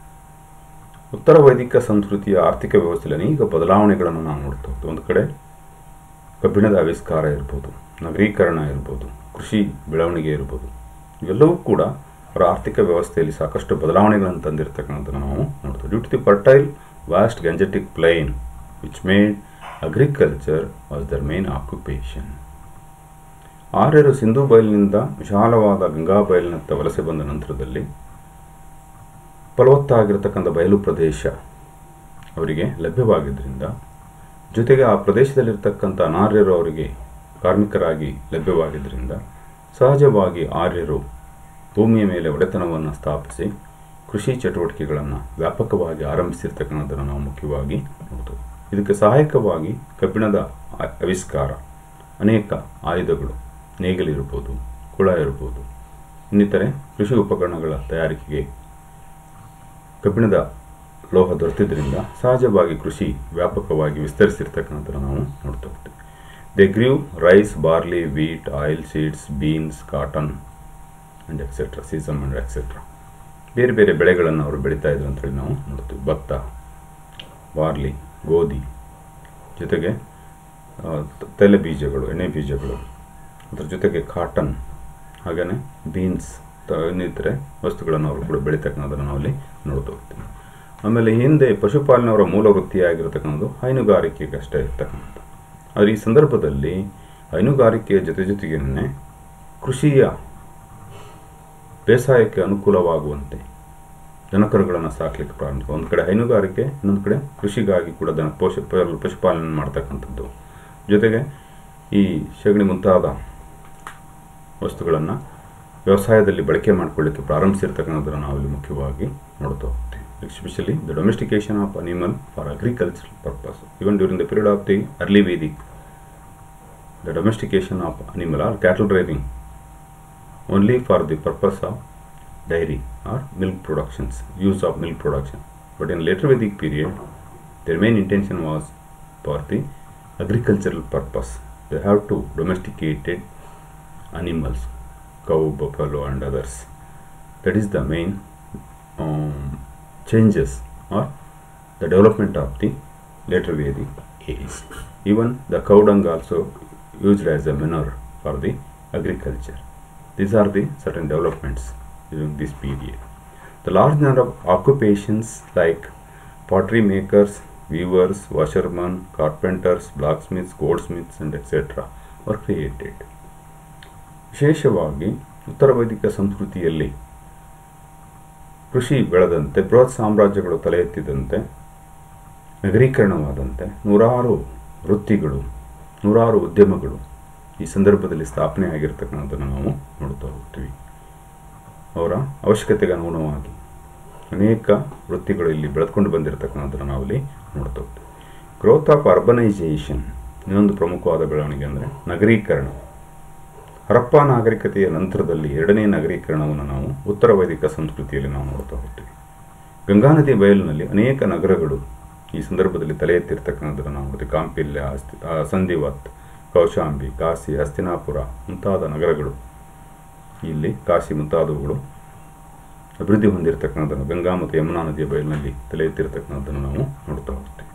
[SPEAKER 1] ಉತ್ತರ ವೈದಿಕ ಸಂಸ್ಕೃತಿಯ ಆರ್ಥಿಕ ವ್ಯವಸ್ಥೆಯಲ್ಲಿ ಅನೇಕ ಬದಲಾವಣೆಗಳನ್ನು ನಾವು ನೋಡ್ತಾ ಹೋಗ್ತೀವಿ ಒಂದು ಕಡೆ ಕಬ್ಬಿಣದ ಆವಿಷ್ಕಾರ ಇರ್ಬೋದು ನಗರೀಕರಣ ಇರ್ಬೋದು ಕೃಷಿ ಬೆಳವಣಿಗೆ ಇರ್ಬೋದು ಇವೆಲ್ಲವೂ ಕೂಡ ಅವರ ಆರ್ಥಿಕ ವ್ಯವಸ್ಥೆಯಲ್ಲಿ ಸಾಕಷ್ಟು ಬದಲಾವಣೆಗಳನ್ನು ತಂದಿರತಕ್ಕಂಥದ್ದನ್ನು ನಾವು ನೋಡ್ತೀವಿ due to the fertile vast Gangetic plain which made agriculture was their main occupation ಆರ್ಯರು ಸಿಂಧು ಬಯಲಿನಿಂದ ವಿಶಾಲವಾದ ಗಂಗಾ ಬಯಲಿನತ್ತ ವಲಸೆ ಬಂದ ನಂತರದಲ್ಲಿ ಫಲವತ್ತಾಗಿರ್ತಕ್ಕಂಥ ಬಯಲು ಪ್ರದೇಶ ಅವರಿಗೆ ಲಭ್ಯವಾಗಿದ್ದರಿಂದ ಜೊತೆಗೆ ಆ ಪ್ರದೇಶದಲ್ಲಿರ್ತಕ್ಕಂಥ ಅನಾರ್ಯರು ಅವರಿಗೆ ಕಾರ್ಮಿಕರಾಗಿ ಲಭ್ಯವಾಗಿದ್ದರಿಂದ ಸಹಜವಾಗಿ ಆರ್ಯರು ಭೂಮಿಯ ಮೇಲೆ ಒಡೆತನವನ್ನು ಸ್ಥಾಪಿಸಿ ಕೃಷಿ ಚಟುವಟಿಕೆಗಳನ್ನು ವ್ಯಾಪಕವಾಗಿ ಆರಂಭಿಸಿರ್ತಕ್ಕಂಥದ್ದನ್ನು ನಾವು ಮುಖ್ಯವಾಗಿ ನೋಡ್ತೇವೆ ಇದಕ್ಕೆ ಸಹಾಯಕವಾಗಿ ಕಬ್ಬಿಣದ ಆ- ಆವಿಷ್ಕಾರ ಅನೇಕ ಆಯುಧಗಳು ನೇಗಿಲಿರ್ಬೋದು ಕುಳ ಇರ್ಬೋದು ಇನ್ನಿತರೆ ಕೃಷಿ ಉಪಕರಣಗಳ ತಯಾರಿಕೆಗೆ ಕಬ್ಬಿಣದ ಲೋಹ ದೊರೆತಿದ್ದರಿಂದ ಸಹಜವಾಗಿ ಕೃಷಿ ವ್ಯಾಪಕವಾಗಿ ವಿಸ್ತರಿಸಿರ್ತಕ್ಕಂಥದ್ದನ್ನು ನಾವು ನೋಡ್ತಾ ಹೋಗ್ತೀವಿ they grew rice barley wheat oil seeds beans cotton and etcetera sesame and etcetera ಬೇರೆ ಬೇರೆ ಬೆಳೆಗಳನ್ನು ಅವರು ಬೆಳೀತಾ ಇದ್ರು ಅಂತೇಳಿ ನಾವು ನೋಡ್ತೀವಿ ಭತ್ತ ಬಾರ್ಲಿ ಗೋಧಿ ಜೊತೆಗೆ ಆ, ತ- ತೈಲ ಬೀಜಗಳು ಎಣ್ಣೆ ಬೀಜಗಳು ಅದ್ರ ಜೊತೆಗೆ ಕಾಟನ್ ಹಾಗೆಯೇ ಬೀನ್ಸ್ ತ ಇನ್ನಿತರೆ ವಸ್ತುಗಳನ್ನು ಅವರು ಕೂಡ ಬೆಳೀತಕ್ಕಂಥದ್ದನ್ನು ನಾವಲ್ಲಿ ನೋಡ್ತಾ ಹೋಗ್ತೀವಿ ಆಮೇಲೆ ಹಿಂದೆ ಪಶುಪಾಲನೆಯವರ ಮೂಲ ವೃತ್ತಿಯಾಗಿರ್ತಕ್ಕಂಥದ್ದು ಹೈನುಗಾರಿಕೆಗೆ ಅಷ್ಟೇ ಇರ್ತಕ್ಕಂಥದ್ದು ಆದರೆ ಈ ಸಂದರ್ಭದಲ್ಲಿ ಹೈನುಗಾರಿಕೆಯ ಜೊತೆ ಜೊತೆಗೇನೆ ಕೃಷಿಯ ಬೇಸಾಯಕ್ಕೆ ಅನುಕೂಲವಾಗುವಂತೆ ದನಕರುಗಳನ್ನು ಸಾಕಲಿಕ್ಕೆ ಪ್ರಾರಂಭ ಒಂದು ಕಡೆ ಹೈನುಗಾರಿಕೆ ಇನ್ನೊಂದು ಕಡೆ ಕೃಷಿಗಾಗಿ ಕೂಡ ದನ ಪೋಷ ಪ- ಪಶುಪಾಲನೆ ಮಾಡ್ತಕ್ಕಂಥದ್ದು ಜೊತೆಗೆ ಈ ಸಗಣಿ ಮುಂತಾದ ವಸ್ತುಗಳನ್ನು ವ್ಯವಸಾಯದಲ್ಲಿ ಬಳಕೆ ಮಾಡಿಕೊಳ್ಳಿಕ್ಕೆ ಪ್ರಾರಂಭಿಸಿರ್ತಕ್ಕಂಥದ್ದನ್ನು ನಾವಿಲ್ಲಿ ಮುಖ್ಯವಾಗಿ ನೋಡ್ತಾ ಹೋಗ್ತೀವಿ especially the domestication of animal for agricultural purpose even during the period of the early Vedic the domestication of animal are cattle driving only for the purpose of dairy or milk productions, use of milk production. But in later Vedic period, their main intention was for the agricultural purpose. They have to domesticated animals, cow, buffalo, and others. That is the main um, changes or the development of the later Vedic age. Even the cow dung also used as a manure for the agriculture. These are the certain developments during this period. The large number of occupations like pottery makers, weavers, washermen, carpenters, blacksmiths, goldsmiths, and etc. were created. ವಿಶೇಷವಾಗಿ ಉತ್ತರ ವೈದಿಕ ಸಂಸ್ಕೃತಿಯಲ್ಲಿ ಕೃಷಿ ಬೆಳೆದಂತೆ ಬೃಹತ್ ಸಾಮ್ರಾಜ್ಯಗಳು ತಲೆ ಎತ್ತಿದಂತೆ ನಗರೀಕರಣವಾದಂತೆ ನೂರಾರು ವೃತ್ತಿಗಳು ನೂರಾರು ಉದ್ಯಮಗಳು ಈ ಸಂದರ್ಭದಲ್ಲಿ ಸ್ಥಾಪನೆ ಆಗಿರ್ತಕ್ಕಂಥದ್ದನ್ನು ನಾವು ನೋಡ್ತಾ ಹೋಗ್ತೀವಿ ಅವರ ಅವಶ್ಯಕತೆಗೆ ಅನುಗುಣವಾಗಿ ಅನೇಕ ವೃತ್ತಿಗಳು ಇಲ್ಲಿ ಬೆಳೆದುಕೊಂಡು ಬಂದಿರತಕ್ಕಂಥದ್ದನ್ನು ನಾವಿಲ್ಲಿ ನೋಡ್ತಾ ಹೋಗ್ತೀವಿ ಗ್ರೋತ್ ಆಫ್ ಅರ್ಬನೈಸೇಷನ್ ಇನ್ನೊಂದು ಪ್ರಮುಖವಾದ ಬೆಳವಣಿಗೆ ಅಂದರೆ ನಗರೀಕರಣ ಹರಪ್ಪ ನಾಗರಿಕತೆಯ ನಂತರದಲ್ಲಿ ಎರಡನೇ ನಗರೀಕರಣವನ್ನು ನಾವು ಉತ್ತರ ವೈದಿಕ ಸಂಸ್ಕೃತಿಯಲ್ಲಿ ನಾವು ನೋಡ್ತಾ ಹೋಗ್ತೀವಿ ಗಂಗಾ ನದಿ ಬಯಲಿನಲ್ಲಿ ಅನೇಕ ನಗರಗಳು ಈ ಸಂದರ್ಭದಲ್ಲಿ ತಲೆ ಎತ್ತಿರ್ತಕ್ಕಂಥದ್ದನ್ನು ನಾವು ನೋಡ್ತೀವಿ ಕಾಂಪಿಲ್ಯ ಅಸ್ತಿ ಸಂಧಿವತ್ ಕೌಶಾಂಬಿ ಕಾಶಿ ಹಸ್ತಿನಾಪುರ ಮುಂತಾದ ನಗರಗಳು ಇಲ್ಲಿ ಕಾಶಿ ಮುಂತಾದವುಗಳು ಅಭಿವೃದ್ಧಿ ಹೊಂದಿರತಕ್ಕಂಥದ್ದನ್ನು ಗಂಗಾ ಮತ್ತು ಯಮುನಾ ನದಿಯ ಬಯಲಿನಲ್ಲಿ ತಲೆ ಎತ್ತಿರ್ತಕ್ಕಂಥದ್ದನ್ನು ನಾವು ನೋಡ್ತಾ ಹೋಗ್ತೀವಿ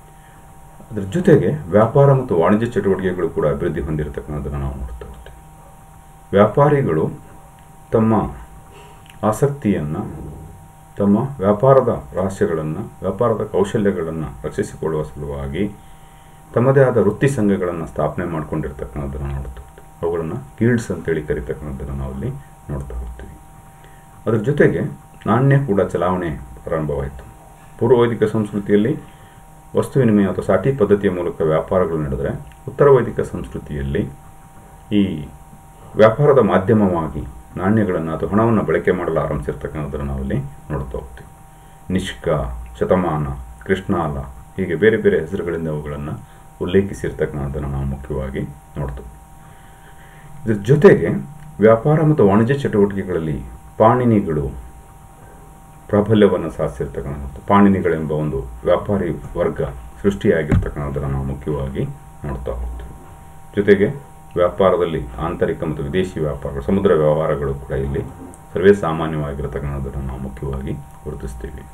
[SPEAKER 1] ಅದರ ಜೊತೆಗೆ ವ್ಯಾಪಾರ ಮತ್ತು ವಾಣಿಜ್ಯ ಚಟುವಟಿಕೆಗಳು ಕೂಡ ಅಭಿವೃದ್ಧಿ ಹೊಂದಿರತಕ್ಕಂಥದ್ದನ್ನು ನಾವು ನೋಡ್ತಾ ಹೋಗ್ತೀವಿ ವ್ಯಾಪಾರಿಗಳು ತಮ್ಮ ಆಸಕ್ತಿಯನ್ನು ತಮ್ಮ ವ್ಯಾಪಾರದ ರಹಸ್ಯಗಳನ್ನು ವ್ಯಾಪಾರದ ಕೌಶಲ್ಯಗಳನ್ನು ರಕ್ಷಿಸಿಕೊಳ್ಳುವ ಸಲುವಾಗಿ ತಮ್ಮದೇ ಆದ ವೃತ್ತಿ ಸಂಘಗಳನ್ನು ಸ್ಥಾಪನೆ ಮಾಡ್ಕೊಂಡಿರ್ತಕ್ಕಂಥದ್ದನ್ನು ನೋಡ್ತಾ ಹೋಗ್ತೀವಿ ಅವುಗಳನ್ನು ಗೀಲ್ಡ್ಸ್ ಅಂತೇಳಿ ಕರಿತಕ್ಕಂಥದ್ದನ್ನು ನಾವಲ್ಲಿ ನೋಡ್ತಾ ಹೋಗ್ತೀವಿ ಅದರ ಜೊತೆಗೆ ನಾಣ್ಯ ಕೂಡ ಚಲಾವಣೆ ಪ್ರಾರಂಭವಾಯಿತು ಪೂರ್ವ ವೈದಿಕ ಸಂಸ್ಕೃತಿಯಲ್ಲಿ ವಸ್ತು ವಿನಿಮಯ ಅಥವಾ ಸಾಟಿ ಪದ್ಧತಿಯ ಮೂಲಕ ವ್ಯಾಪಾರಗಳು ನಡೆದರೆ ಉತ್ತರ ವೈದಿಕ ಸಂಸ್ಕೃತಿಯಲ್ಲಿ ಈ ವ್ಯಾಪಾರದ ಮಾಧ್ಯಮವಾಗಿ ನಾಣ್ಯಗಳನ್ನು ಅಥವಾ ಹಣವನ್ನು ಬಳಕೆ ಮಾಡಲು ಆರಂಭಿಸಿರ್ತಕ್ಕಂಥದ್ದನ್ನು ನಾವಲ್ಲಿ ನೋಡ್ತಾ ಹೋಗ್ತೀವಿ ನಿಷ್ಕ ಶತಮಾನ ಕೃಷ್ಣಾಲ ಹೀಗೆ ಬೇರೆ ಬೇರೆ ಹೆಸರುಗಳಿಂದ ಅವುಗಳನ್ನು ಉಲ್ಲೇಖಿಸಿರ್ತಕ್ಕಂಥದ್ದನ್ನು ನಾವು ಮುಖ್ಯವಾಗಿ ನೋಡ್ತೀವಿ ಇದ್ರ ಜೊತೆಗೆ ವ್ಯಾಪಾರ ಮತ್ತು ವಾಣಿಜ್ಯ ಚಟುವಟಿಕೆಗಳಲ್ಲಿ ಪಾಣಿನಿಗಳು ಪ್ರಾಬಲ್ಯವನ್ನು ಸಾಧಿಸಿರ್ತಕ್ಕಂಥದ್ದು ಪಾಣಿನಿಗಳೆಂಬ ಒಂದು ವ್ಯಾಪಾರಿ ವರ್ಗ ಸೃಷ್ಟಿಯಾಗಿರ್ತಕ್ಕಂಥದ್ದನ್ನು ನಾವು ಮುಖ್ಯವಾಗಿ ನೋಡ್ತಾ ಹೋಗ್ತೀವಿ ಜೊತೆಗೆ ವ್ಯಾಪಾರದಲ್ಲಿ ಆಂತರಿಕ ಮತ್ತು ವಿದೇಶಿ ವ್ಯಾಪಾರಗಳು ಸಮುದ್ರ ವ್ಯವಹಾರಗಳು ಕೂಡ ಇಲ್ಲಿ ಸರ್ವೇ ಸಾಮಾನ್ಯವಾಗಿರತಕ್ಕಂಥದ್ದನ್ನು ನಾವು ಮುಖ್ಯವಾಗಿ ಗುರುತಿಸ್ತೀವಿ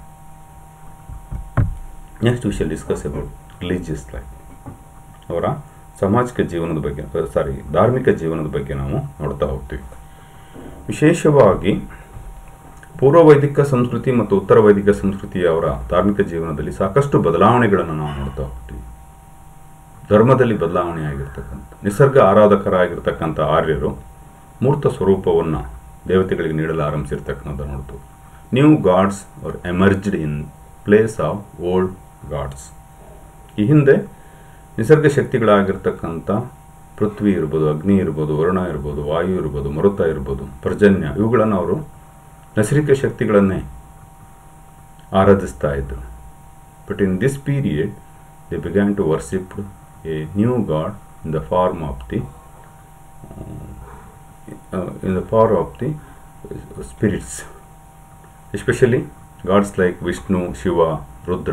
[SPEAKER 1] next we shall discuss about religious life ಅವರ ಸಾಮಾಜಿಕ ಜೀವನದ ಬಗ್ಗೆ ಸಾರಿ ಧಾರ್ಮಿಕ ಜೀವನದ ಬಗ್ಗೆ ನಾವು ನೋಡ್ತಾ ಹೋಗ್ತೀವಿ ವಿಶೇಷವಾಗಿ ಪೂರ್ವ ವೈದಿಕ ಸಂಸ್ಕೃತಿ ಮತ್ತು ಉತ್ತರ ವೈದಿಕ ಸಂಸ್ಕೃತಿಯ ಅವರ ಧಾರ್ಮಿಕ ಜೀವನದಲ್ಲಿ ಸಾಕಷ್ಟು ಬದಲಾವಣೆಗಳನ್ನು ನಾವು ನೋಡ್ತಾ ಹೋಗ್ತೀವಿ ಧರ್ಮದಲ್ಲಿ ಬದಲಾವಣೆ ಆಗಿರ್ತಕ್ಕಂಥ ನಿಸರ್ಗ ಆರಾಧಕರಾಗಿರ್ತಕ್ಕಂಥ ಆರ್ಯರು ಮೂರ್ತ ಸ್ವರೂಪವನ್ನು ದೇವತೆಗಳಿಗೆ ನೀಡಲು ಆರಂಭಿಸಿರ್ತಕ್ಕಂಥ ನೋಡ್ತೀವಿ new gods are emerged in place of old gods ಈ ಹಿಂದೆ ನಿಸರ್ಗ ಶಕ್ತಿಗಳಾಗಿರ್ತಕ್ಕಂಥ ಪೃಥ್ವಿ ಇರ್ಬೋದು ಅಗ್ನಿ ಇರ್ಬೋದು ವರುಣ ಇರ್ಬೋದು ವಾಯು ಇರ್ಬೋದು ಮರುತ ಇರ್ಬೋದು ಪರ್ಜನ್ಯ ಇವುಗಳನ್ನು ಅವರು ನೈಸರ್ಗಿಕ ಶಕ್ತಿಗಳನ್ನೇ ಆರಾಧಿಸ್ತಾ ಇದ್ದರು but in this period they began to worship a new god in the form of the in the form of the spirits especially gods like Vishnu Shiva Rudra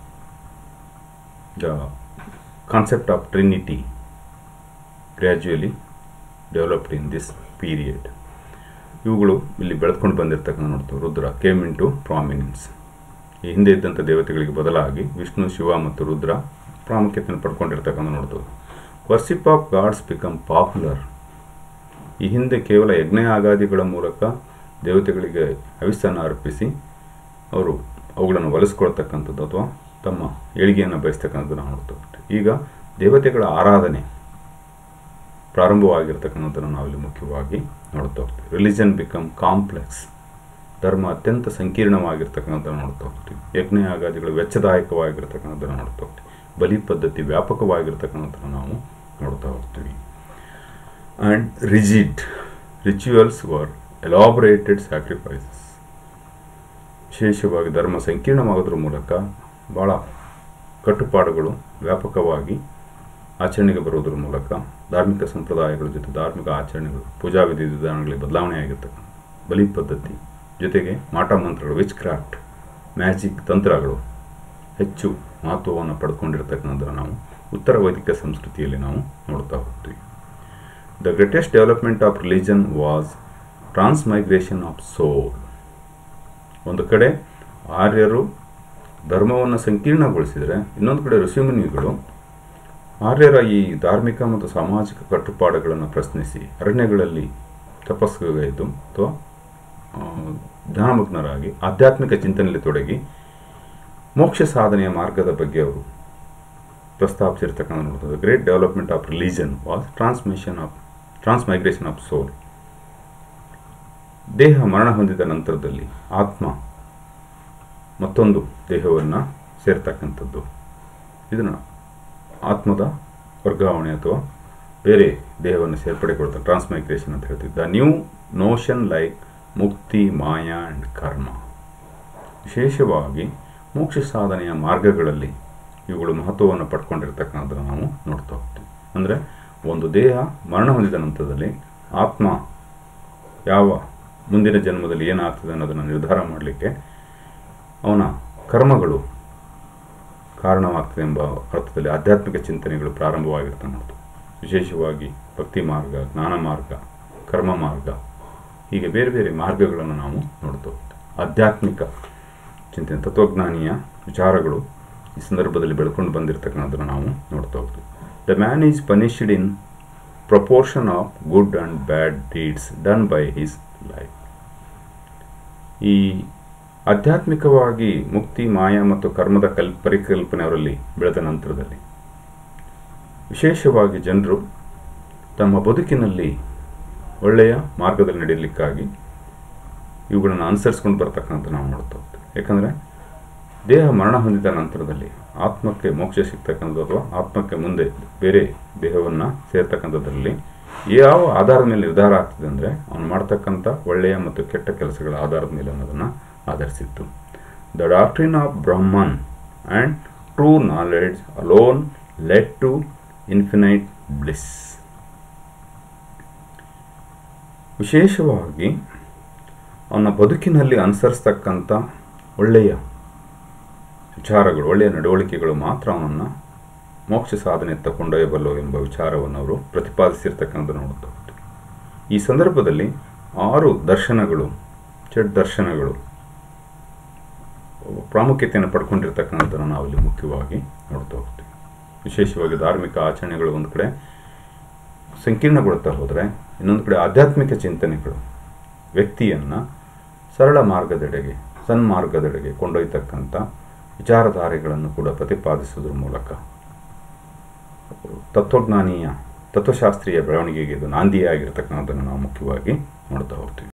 [SPEAKER 1] the concept of Trinity gradually developed in this period. ಇವುಗಳು ಇಲ್ಲಿ ಬೆಳೆದುಕೊಂಡು ಬಂದಿರತಕ್ಕಂಥ ನೋಡ್ತೀವಿ Rudra came into prominence ಈ ಹಿಂದೆ ಇದ್ದಂಥ ದೇವತೆಗಳಿಗೆ ಬದಲಾಗಿ ವಿಷ್ಣು ಶಿವ ಮತ್ತು ರುದ್ರ ಪ್ರಾಮುಖ್ಯತೆಯನ್ನು ಪಡ್ಕೊಂಡಿರ್ತಕ್ಕಂಥ ನೋಡ್ತೀವಿ worship of gods become popular ಈ ಹಿಂದೆ ಕೇವಲ ಯಜ್ಞ ಆಗಾದಿಗಳ ಮೂಲಕ ದೇವತೆಗಳಿಗೆ ಹವಿಸ್ಸನ್ನು ಅರ್ಪಿಸಿ ಅವರು ಅವುಗಳನ್ನು ಒಲಿಸ್ಕೊಳ್ತಕ್ಕಂಥದ್ದು ಅಥವಾ ತಮ್ಮ ಏಳಿಗೆಯನ್ನು ಬಯಸ್ತಕ್ಕಂಥದ್ದು ನಾವು ನೋಡ್ತಾ ಹೋಗ್ತೀವಿ ಈಗ ದೇವತೆಗಳ ಆರಾಧನೆ ಪ್ರಾರಂಭವಾಗಿರ್ತಕ್ಕಂಥದ್ದನ್ನು ನಾವಿಲ್ಲಿ ಮುಖ್ಯವಾಗಿ ನೋಡ್ತಾ ಹೋಗ್ತೀವಿ ರಿಲಿಜನ್ ಬಿಕಮ್ ಕಾಂಪ್ಲೆಕ್ಸ್ ಧರ್ಮ ಅತ್ಯಂತ ಸಂಕೀರ್ಣವಾಗಿರ್ತಕ್ಕಂಥದ್ದನ್ನು ನೋಡ್ತಾ ಹೋಗ್ತೀವಿ ಯಜ್ಞ ಆಗಾದಿಗಳು ವೆಚ್ಚದಾಯಕವಾಗಿರ್ತಕ್ಕಂಥದ್ದನ್ನು ನೋಡ್ತಾ ಹೋಗ್ತೀವಿ ಬಲಿ ಪದ್ಧತಿ ವ್ಯಾಪಕವಾಗಿರ್ತಕ್ಕಂಥದ್ದನ್ನು ನಾವು ನೋಡ್ತಾ ಹೋಗ್ತೀವಿ and rigid rituals were elaborated sacrifices ವಿಶೇಷವಾಗಿ ಧರ್ಮ ಸಂಕೀರ್ಣವಾಗೋದ್ರ ಮೂಲಕ ಭಾಳ ಕಟ್ಟುಪಾಡುಗಳು ವ್ಯಾಪಕವಾಗಿ ಆಚರಣೆಗೆ ಬರುವುದರ ಮೂಲಕ ಧಾರ್ಮಿಕ ಸಂಪ್ರದಾಯಗಳ ಜೊತೆ ಧಾರ್ಮಿಕ ಆಚರಣೆಗಳು ಪೂಜಾ ವಿಧಿ ವಿಧಾನಗಳಿಗೆ ಬದಲಾವಣೆ ಆಗಿರ್ತಕ್ಕಂಥ ಬಲಿ ಪದ್ಧತಿ ಜೊತೆಗೆ ಮಾಟ ಮಂತ್ರಗಳು ವಿಚ್ ಕ್ರಾಫ್ಟ್ ಮ್ಯಾಜಿಕ್ ತಂತ್ರಗಳು ಹೆಚ್ಚು ಮಹತ್ವವನ್ನು ಪಡ್ಕೊಂಡಿರ್ತಕ್ಕಂಥದ್ದನ್ನು ನಾವು ಉತ್ತರ ವೈದಿಕ ಸಂಸ್ಕೃತಿಯಲ್ಲಿ ನಾವು ನೋಡ್ತಾ ಹೋಗ್ತೀವಿ the greatest development of religion was transmigration of soul ಒಂದು ಕಡೆ ಆರ್ಯರು ಧರ್ಮವನ್ನು ಸಂಕೀರ್ಣಗೊಳಿಸಿದರೆ ಇನ್ನೊಂದು ಕಡೆ ಋಷಿಮುನಿಗಳು ಆರ್ಯರ ಈ ಧಾರ್ಮಿಕ ಮತ್ತು ಸಾಮಾಜಿಕ ಕಟ್ಟುಪಾಡುಗಳನ್ನು ಪ್ರಶ್ನಿಸಿ ಅರಣ್ಯಗಳಲ್ಲಿ ತಪಸ್ಸುಗೈದು ಅಥವಾ ಧ್ಯಾನಮಗ್ನರಾಗಿ ಆಧ್ಯಾತ್ಮಿಕ ಚಿಂತನೆಯಲ್ಲಿ ತೊಡಗಿ ಮೋಕ್ಷ ಸಾಧನೆಯ ಮಾರ್ಗದ ಬಗ್ಗೆ ಅವರು ಪ್ರಸ್ತಾಪಿಸಿರ್ತಕ್ಕಂಥ ನೋಡ್ತದೆ great development of religion was transmission of transmigration of soul ದೇಹ ಮರಣ ಹೊಂದಿದ ನಂತರದಲ್ಲಿ ಆತ್ಮ ಮತ್ತೊಂದು ದೇಹವನ್ನು ಸೇರ್ತಕ್ಕಂಥದ್ದು ಇದನ್ನು ಆತ್ಮದ ವರ್ಗಾವಣೆ ಅಥವಾ ಬೇರೆ ದೇಹವನ್ನು ಸೇರ್ಪಡೆಗೊಳ್ತಾರೆ ಟ್ರಾನ್ಸ್ಮೈಗ್ರೇಷನ್ ಅಂತ ಹೇಳ್ತೀವಿ ದ ನ್ಯೂ ನೋಷನ್ ಲೈಕ್ ಮುಕ್ತಿ ಮಾಯಾ ಆ್ಯಂಡ್ ಕರ್ಮ ವಿಶೇಷವಾಗಿ ಮೋಕ್ಷ ಸಾಧನೆಯ ಮಾರ್ಗಗಳಲ್ಲಿ ಇವುಗಳು ಮಹತ್ವವನ್ನು ಪಡ್ಕೊಂಡಿರ್ತಕ್ಕಂಥದ್ದನ್ನು ನಾವು ನೋಡ್ತಾ ಹೋಗ್ತೀವಿ ಅಂದರೆ ಒಂದು ದೇಹ ಮರಣ ಹೊಂದಿದ ನಂತರದಲ್ಲಿ ಆತ್ಮ ಯಾವ ಮುಂದಿನ ಜನ್ಮದಲ್ಲಿ ಏನಾಗ್ತದೆ ಅನ್ನೋದನ್ನು ನಿರ್ಧಾರ ಮಾಡಲಿಕ್ಕೆ ಅವನ ಕರ್ಮಗಳು ಕಾರಣವಾಗ್ತದೆ ಎಂಬ ಅರ್ಥದಲ್ಲಿ ಆಧ್ಯಾತ್ಮಿಕ ಚಿಂತನೆಗಳು ಪ್ರಾರಂಭವಾಗಿರ್ತಕ್ಕಂಥದ್ದು ವಿಶೇಷವಾಗಿ ಭಕ್ತಿ ಮಾರ್ಗ ಜ್ಞಾನ ಮಾರ್ಗ ಕರ್ಮ ಮಾರ್ಗ ಹೀಗೆ ಬೇರೆ ಬೇರೆ ಮಾರ್ಗಗಳನ್ನು ನಾವು ನೋಡ್ತಾ ಹೋಗ್ತೀವಿ ಆಧ್ಯಾತ್ಮಿಕ ಚಿಂತನೆ ತತ್ವಜ್ಞಾನಿಯ ವಿಚಾರಗಳು ಈ ಸಂದರ್ಭದಲ್ಲಿ ಬೆಳ್ಕೊಂಡು ಬಂದಿರತಕ್ಕಂಥದ್ದನ್ನು ನಾವು ನೋಡ್ತಾ ಹೋಗ್ತೀವಿ the man is punished in proportion of good and bad deeds done by his life ಈ ಆಧ್ಯಾತ್ಮಿಕವಾಗಿ ಮುಕ್ತಿ ಮಾಯ ಮತ್ತು ಕರ್ಮದ ಕಲ್ ಪರಿಕಲ್ಪನೆ ಅವರಲ್ಲಿ ಬೆಳೆದ ನಂತರದಲ್ಲಿ ವಿಶೇಷವಾಗಿ ಜನರು ತಮ್ಮ ಬದುಕಿನಲ್ಲಿ ಒಳ್ಳೆಯ ಮಾರ್ಗದಲ್ಲಿ ನಡೆಯಲಿಕ್ಕಾಗಿ ಇವುಗಳನ್ನು ಅನುಸರಿಸ್ಕೊಂಡು ಬರ್ತಕ್ಕಂಥ ನಾವು ನೋಡ್ತಾ ಹೋಗ್ತೀವಿ ಯಾಕಂದರೆ ದೇಹ ಮರಣ ಹೊಂದಿದ ನಂತರದಲ್ಲಿ ಆತ್ಮಕ್ಕೆ ಮೋಕ್ಷ ಸಿಗ್ತಕ್ಕಂಥದ್ದು ಅಥವಾ ಆತ್ಮಕ್ಕೆ ಮುಂದೆ ಬೇರೆ ದೇಹವನ್ನು ಸೇರ್ತಕ್ಕಂಥದ್ರಲ್ಲಿ ಯಾವ ಆಧಾರದ ಮೇಲೆ ನಿರ್ಧಾರ ಆಗ್ತದೆ ಅಂದರೆ ಅವನು ಮಾಡ್ತಕ್ಕಂಥ ಒಳ್ಳೆಯ ಮತ್ತು ಕೆಟ್ಟ ಕೆಲಸಗಳ ಆಧಾರದ ಮೇಲೆ ಅನ್ನೋದನ್ನು ಆಧರಿಸಿತ್ತು the doctrine of Brahman and true knowledge alone led to infinite bliss ವಿಶೇಷವಾಗಿ ಅವನ ಬದುಕಿನಲ್ಲಿ ಅನುಸರಿಸ್ತಕ್ಕಂಥ ಒಳ್ಳೆಯ ವಿಚಾರಗಳು ಒಳ್ಳೆಯ ನಡವಳಿಕೆಗಳು ಮಾತ್ರ ಅವನನ್ನು ಮೋಕ್ಷ ಸಾಧನೆಯತ್ತ ಕೊಂಡೊಯ್ಯಬಲ್ಲವು ಎಂಬ ವಿಚಾರವನ್ನು ಅವರು ಪ್ರತಿಪಾದಿಸಿರ್ತಕ್ಕಂಥ ನೋಡುತ್ತಾ ಹೋಗ್ತೀವಿ ಈ ಸಂದರ್ಭದಲ್ಲಿ ಆರು ದರ್ಶನಗಳು ಚಡ್ ದರ್ಶನಗಳು ಪ್ರಾಮುಖ್ಯತೆಯನ್ನು ಪಡ್ಕೊಂಡಿರ್ತಕ್ಕಂಥದ್ದನ್ನು ನಾವಿಲ್ಲಿ ಮುಖ್ಯವಾಗಿ ನೋಡ್ತಾ ಹೋಗ್ತೀವಿ ವಿಶೇಷವಾಗಿ ಧಾರ್ಮಿಕ ಆಚರಣೆಗಳು ಒಂದು ಕಡೆ ಸಂಕೀರ್ಣಗೊಳ್ತಾ ಹೋದರೆ ಇನ್ನೊಂದು ಕಡೆ ಆಧ್ಯಾತ್ಮಿಕ ಚಿಂತನೆಗಳು ವ್ಯಕ್ತಿಯನ್ನು ಸರಳ ಮಾರ್ಗದೆಡೆಗೆ ಸನ್ಮಾರ್ಗದೆಡೆಗೆ ಕೊಂಡೊಯ್ತಕ್ಕಂಥ ವಿಚಾರಧಾರೆಗಳನ್ನು ಕೂಡ ಪ್ರತಿಪಾದಿಸುವುದರ ಮೂಲಕ ತತ್ವಜ್ಞಾನೀಯ ತತ್ವಶಾಸ್ತ್ರೀಯ ಬೆಳವಣಿಗೆಗೆ ಇದು ನಾಂದಿಯಾಗಿರ್ತಕ್ಕಂಥದ್ದನ್ನು ನಾವು ಮುಖ್ಯವಾಗಿ ನೋಡ್ತಾ ಹೋಗ್ತೀವಿ